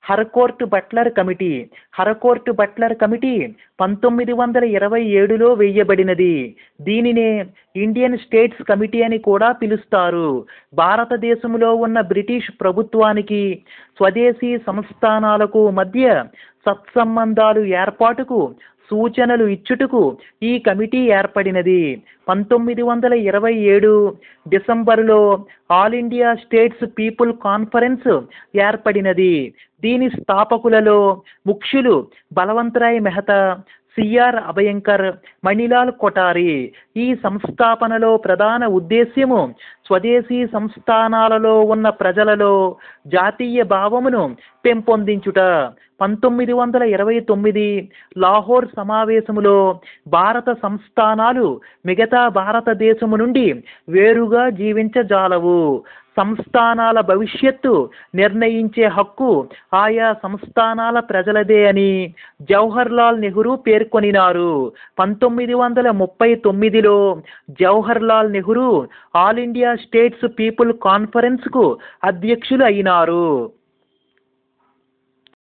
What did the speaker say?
హర్కోర్ట్ Butler committee Harcourt Butler committee పంతొమ్మిది వందల ఇరవై ఏడులో వేయబడినది దీనినే ఇండియన్ స్టేట్స్ కమిటీ అని కూడా పిలుస్తారు భారతదేశంలో ఉన్న బ్రిటిష్ ప్రభుత్వానికి స్వదేశీ సంస్థానాలకు మధ్య సత్సంబంధాలు ఏర్పాటుకు సూచనలు ఇచ్చుటకు ఈ కమిటీ ఏర్పడినది పంతొమ్మిది వందల ఇరవై ఏడు డిసెంబరులో all India states people conference ఏర్పడినది దీని స్థాపకులలో ముఖ్యులు బలవంతరాయ్ మెహతా సిఆర్ అభయంకర్ మణిలాల్ కొఠారి ఈ సంస్థాపనలో ప్రధాన ఉద్దేశ్యము స్వదేశీ సంస్థానాలలో ఉన్న ప్రజలలో జాతీయ భావమును పెంపొందించుట పంతొమ్మిది వందల ఇరవై తొమ్మిది లాహోర్ సమావేశములో భారత సంస్థానాలు మిగతా భారతదేశము నుండి వేరుగా జీవించజాలవు సంస్థానాల భవిష్యత్తు నిర్ణయించే హక్కు ఆయా సంస్థానాల ప్రజలదే అని జవహర్లాల్ నెహ్రూ పేర్కొనినారు పంతొమ్మిది వందల ముప్పై తొమ్మిదిలో Jawaharlal Nehru all India states people కాన్ఫరెన్స్కు అధ్యక్షులు అయినారు